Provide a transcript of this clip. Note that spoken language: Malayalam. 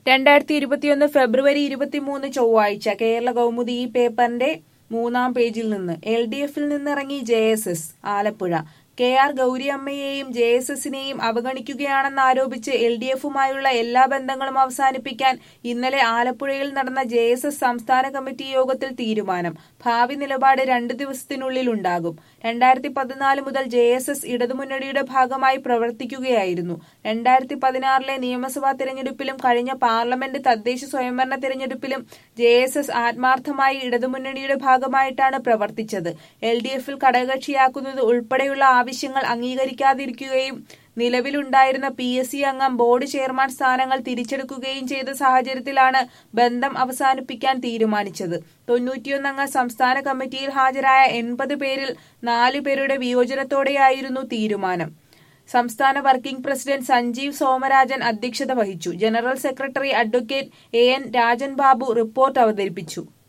രണ്ടായിരത്തി ഇരുപത്തിയൊന്ന് ഫെബ്രുവരി ഇരുപത്തിമൂന്ന് ചൊവ്വാഴ്ച കേരള കൗമുദി ഈ പേപ്പറിന്റെ മൂന്നാം പേജിൽ നിന്ന് എൽ ഡി എഫിൽ നിന്നിറങ്ങി J S S Alappuzha K R ഗൗരിയമ്മയെയും ജെ എസ് എസിനെയും അവഗണിക്കുകയാണെന്നാരോപിച്ച് എൽ ഡി എഫുമായുള്ള എല്ലാ ബന്ധങ്ങളും അവസാനിപ്പിക്കാൻ ഇന്നലെ ആലപ്പുഴയിൽ നടന്ന ജെ എസ് എസ് സംസ്ഥാന കമ്മിറ്റി യോഗത്തിൽ തീരുമാനം ഭാവി നിലപാട് രണ്ടു ദിവസത്തിനുള്ളിൽ ഉണ്ടാകും രണ്ടായിരത്തി പതിനാല് മുതൽ ജെ എസ് എസ് ഇടതുമുന്നണിയുടെ ഭാഗമായി പ്രവർത്തിക്കുകയായിരുന്നു രണ്ടായിരത്തി പതിനാറിലെ നിയമസഭാ തെരഞ്ഞെടുപ്പിലും കഴിഞ്ഞ പാർലമെന്റ് തദ്ദേശ സ്വയംഭരണ തെരഞ്ഞെടുപ്പിലും ജെ എസ് എസ് ആത്മാർത്ഥമായി ഇടതുമുന്നണിയുടെ ഭാഗമായിട്ടാണ് പ്രവർത്തിച്ചത് എൽ ഡി എഫിൽ ഘടകകക്ഷിയാക്കുന്നത് ഉൾപ്പെടെയുള്ള ആവശ്യങ്ങൾ അംഗീകരിക്കാതിരിക്കുകയും നിലവിലുണ്ടായിരുന്ന പി എസ് സി അംഗം ബോർഡ് ചെയർമാൻ സ്ഥാനങ്ങൾ തിരിച്ചെടുക്കുകയും ചെയ്ത സാഹചര്യത്തിലാണ് ബന്ധം അവസാനിപ്പിക്കാൻ തീരുമാനിച്ചത് തൊണ്ണൂറ്റിയൊന്നംഗ സംസ്ഥാന കമ്മിറ്റിയിൽ ഹാജരായ എൺപത് പേരിൽ നാലു പേരുടെ വിയോജനത്തോടെയായിരുന്നു തീരുമാനം സംസ്ഥാന വർക്കിംഗ് പ്രസിഡന്റ് സഞ്ജീവ് സോമരാജൻ അധ്യക്ഷത വഹിച്ചു general secretary advocate A N Rajan Babu report അവതരിപ്പിച്ചു